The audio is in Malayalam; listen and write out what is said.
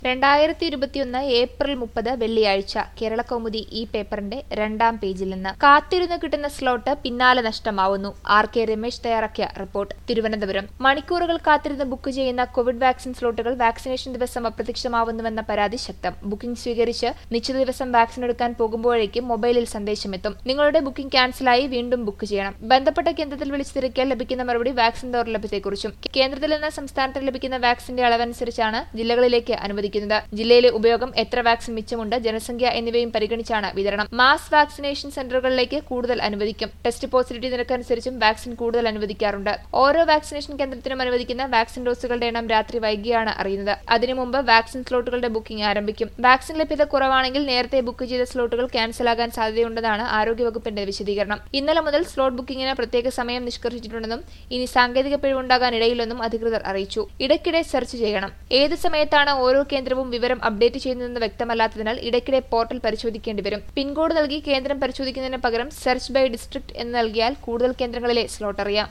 രണ്ടായിരത്തി ഇരുപത്തിയൊന്ന് ഏപ്രിൽ മുപ്പത് വെള്ളിയാഴ്ച കേരള കൗമുദി ഈ പേപ്പറിന്റെ രണ്ടാം പേജിൽ നിന്ന് കാത്തിരുന്ന് കിട്ടുന്ന സ്ലോട്ട് പിന്നാലെ നഷ്ടമാവുന്നു ആർ കെ രമേശ് തയ്യാറാക്കിയ റിപ്പോർട്ട് തിരുവനന്തപുരം മണിക്കൂറുകൾ കാത്തിരുന്ന് ബുക്ക് ചെയ്യുന്ന കോവിഡ് വാക്സിൻ സ്ലോട്ടുകൾ വാക്സിനേഷൻ ദിവസം അപ്രത്യക്ഷമാവുന്നുവെന്ന പരാതി ശക്തം ബുക്കിംഗ് സ്വീകരിച്ച് നിശ്ചിത ദിവസം വാക്സിൻ എടുക്കാൻ പോകുമ്പോഴേക്കും മൊബൈലിൽ സന്ദേശമെത്തും നിങ്ങളുടെ ബുക്കിംഗ് ക്യാൻസലായി വീണ്ടും ബുക്ക് ചെയ്യണം ബന്ധപ്പെട്ട കേന്ദ്രത്തിൽ വിളിച്ചു തിരക്കിയാൽ ലഭിക്കുന്ന മറുപടി വാക്സിൻ ദൗർലഭ്യത്തെക്കുറിച്ചും കേന്ദ്രത്തിൽ നിന്ന് സംസ്ഥാനത്തിന് ലഭിക്കുന്ന വാക്സിന്റെ അളവനുസരിച്ചാണ് ജില്ലകളിലേക്ക് അനുവദിക്കുന്നത് ജില്ലയിലെ ഉപയോഗം എത്ര വാക്സിൻ മിച്ചമുണ്ട് ജനസംഖ്യ എന്നിവയും പരിഗണിച്ചാണ് വിതരണം മാസ് വാക്സിനേഷൻ സെന്ററുകളിലേക്ക് കൂടുതൽ അനുവദിക്കും ടെസ്റ്റ് പോസിറ്റിവിറ്റി നിരക്കനുസരിച്ചും വാക്സിൻ കൂടുതൽ അനുവദിക്കാറുണ്ട് ഓരോ വാക്സിനേഷൻ കേന്ദ്രത്തിനും അനുവദിക്കുന്ന വാക്സിൻ ഡോസുകളുടെ എണ്ണം രാത്രി വൈകിയാണ് അറിയുന്നത് അതിനു മുമ്പ് വാക്സിൻ സ്ലോട്ടുകളുടെ ബുക്കിംഗ് ആരംഭിക്കും വാക്സിൻ ലഭ്യത കുറവാണെങ്കിൽ നേരത്തെ ബുക്ക് ചെയ്ത സ്ലോട്ടുകൾ ക്യാൻസലാകാൻ സാധ്യതയുണ്ടെന്നാണ് ആരോഗ്യവകുപ്പിന്റെ വിശദീകരണം ഇന്നലെ മുതൽ സ്ലോട്ട് ബുക്കിംഗിന് പ്രത്യേക സമയം നിഷ്കർഷിച്ചിട്ടുണ്ടെന്നും ഇനി സാങ്കേതിക പിഴവുണ്ടാകാൻ ഇടയില്ലെന്നും അധികൃതർ അറിയിച്ചു ഇടയ്ക്കിടെ സെർച്ച് ചെയ്യണം ഏത് സമയത്താണ് ഓരോ കേന്ദ്രവും വിവരം അപ്ഡേറ്റ് ചെയ്യുന്നതെന്ന് വ്യക്തമല്ലാത്തതിനാൽ ഇടയ്ക്കിടെ പോർട്ടൽ പരിശോധിക്കേണ്ടി വരും പിൻകോഡ് നൽകി കേന്ദ്രം പരിശോധിക്കുന്നതിന് പകരം സെർച്ച് ബൈ ഡിസ്ട്രിക്ട് എന്ന് നൽകിയാൽ കൂടുതൽ കേന്ദ്രങ്ങളിലെ സ്ലോട്ട് അറിയാം